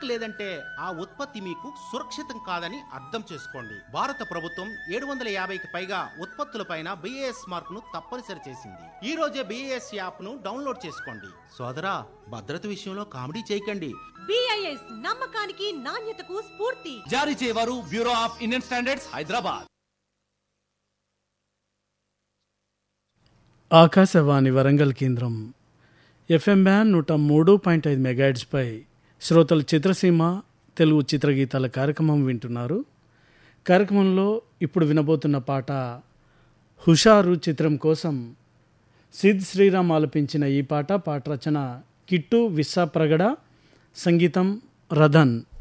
mark లేదంటే ఆ ఉత్పత్తి మీకు సురక్షితం కాదని అర్థం చేసుకోండి భారత ప్రభుత్వం ఏడు వందల యాభైకి పైగా ఉత్పత్తులపైన బిఏఎస్ మార్క్ ను తప్పనిసరి చేసింది ఈ రోజే బిఏఎస్ యాప్ ను డౌన్లోడ్ చేసుకోండి సోదరా భద్రత విషయంలో కామెడీ చేయకండి బిఐఎస్ నమ్మకానికి నాణ్యతకు స్ఫూర్తి జారీ చేయవారు bureau of Indian standards Hyderabad Akashvani Warangal కేంద్రం ఎఫ్ఎం బ్యాన్ నూట మూడు పాయింట్ ఐదు మెగాడ్స్పై శ్రోతలు చిత్రసీమ తెలుగు చిత్రగీతాల కార్యక్రమం వింటున్నారు కార్యక్రమంలో ఇప్పుడు వినబోతున్న పాట హుషారు చిత్రం కోసం సిద్ శ్రీరామ్ ఆలపించిన ఈ పాట పాట రచన కిట్టు విస్సా ప్రగడ సంగీతం రథన్